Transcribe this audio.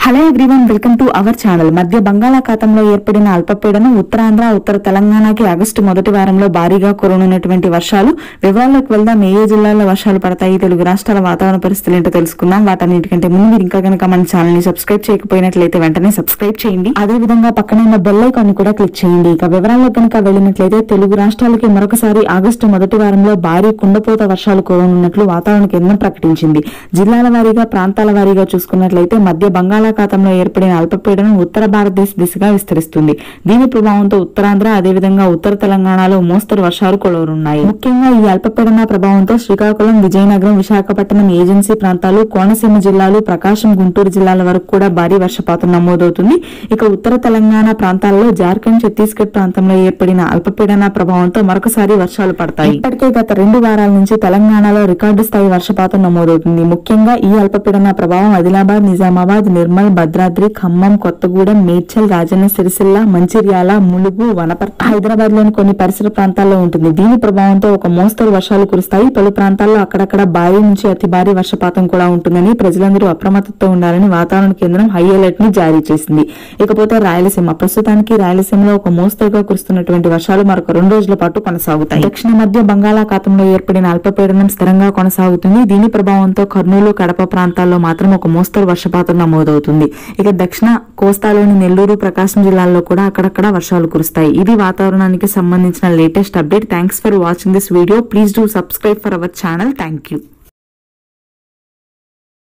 hello everyone welcome to our channel మధ్య బంగాళాఖాతంలో ఏర్పడిన అల్పపీడనం ఉత్తరాంధ్ర ఉత్తర తెలంగాణకి ఆగస్టు మొదటి వారంలో భారీగా కురనున్నటువంటి వర్షాలు వివరాల్లోకి వెళ్దాం ఏ ఏ జిల్లాల్లో వర్షాలు పడతాయి తెలుగు రాష్ట్రాల వాతావరణ పరిస్థితులు ఏంటో తెలుసుకుందాం వాటన్నిటికంటే ముందు మీరు ఇంకా కనుక మన ఛానల్ ని సబ్స్క్రైబ్ చేయకపోయినట్లయితే వెంటనే సబ్స్క్రైబ్ చేయండి అదే విధంగా పక్కన ఉన్న బెల్ ఐకాన్ ని కూడా క్లిక్ చేయండి ఇక వివరాల్లో కనుక వెళ్ళినట్లయితే తెలుగు రాష్ట్రాలకి మరొకసారి ఆగస్టు మొదటి వారంలో భారీ కుండపోత వర్షాలు కురనున్నట్లు వాతావరణ కేంద్రం ప్రకటించింది జిల్లాల వారీగా ప్రాంతాల వారీగా చూసుకున్నట్లయితే మధ్య బంగాళాఖాతంలో ఏర్పడిన అల్పపీడనం ఉత్తర భారతదేశ దిశగా విస్తరిస్తుంది దీని ప్రభావంతో ఉత్తరాంధ్ర అదేవిధంగా ఉత్తర తెలంగాణలో మోస్తరు వర్షాలు కురవనున్నాయి ముఖ్యంగా ఈ అల్పపీడన ప్రభావంతో శ్రీకాకుళం విజయనగరం విశాఖపట్నం ఏజెన్సీ ప్రాంతాలు కోనసీమ జిల్లాలు ప్రకాశం గుంటూరు జిల్లాల వరకు కూడా భారీ వర్షపాతం నమోదవుతుంది ఇక ఉత్తర తెలంగాణ ప్రాంతాల్లో జార్ఖండ్ ఛత్తీస్గఢ్ ప్రాంతంలో ఏర్పడిన అల్పపీడన ప్రభావంతో మరొకసారి వర్షాలు పడతాయి ఇప్పటికే గత రెండు వారాల నుంచి తెలంగాణలో రికార్డు స్థాయి వర్షపాతం నమోదవుతుంది ముఖ్యంగా ఈ అల్పపీడన ప్రభావం ఆదిలాబాద్ నిజామాబాద్ నిర్మల్ భద్రాద్రి ఖమ్మం కొత్తగూడెం మేడ్చల్ రాజన్న సిరిసిల్ల మంచిర్యాల ములుగు వనపర్తి హైదరాబాద్ లోని కొన్ని పరిసర ప్రాంతాల్లో ఉంటుంది దీని ప్రభావంతో ఒక మోస్తరు వర్షాలు కురుస్తాయి పలు ప్రాంతాల్లో అక్కడక్కడ భారీ నుంచి అతి భారీ వర్షపాతం కూడా ఉంటుందని ప్రజలందరూ అప్రమత్తతో ఉండాలని వాతావరణ కేంద్రం హై అలర్ట్ ని జారీ చేసింది ఇకపోతే రాయలసీమ ప్రస్తుతానికి రాయలసీమలో ఒక మోస్తరుగా కురుస్తున్నటువంటి వర్షాలు మరొక రెండు రోజుల పాటు కొనసాగుతాయి దక్షిణ మధ్య బంగాళాఖాతంలో ఏర్పడిన అల్పపీడనం స్థిరంగా కొనసాగుతుంది దీని ప్రభావంతో కర్నూలు కడప ప్రాంతాల్లో మాత్రం ఒక మోస్తరు వర్షపాతం నమోదవుతుంది ఇక దక్షిణ కోస్తాలోని నెల్లూరు ప్రకాశం జిల్లాల్లో కూడా అక్కడక్కడ వర్షాలు కురుస్తాయి ఇది వాతావరణానికి సంబంధించిన latest update thanks for watching this video please do subscribe for our channel thank you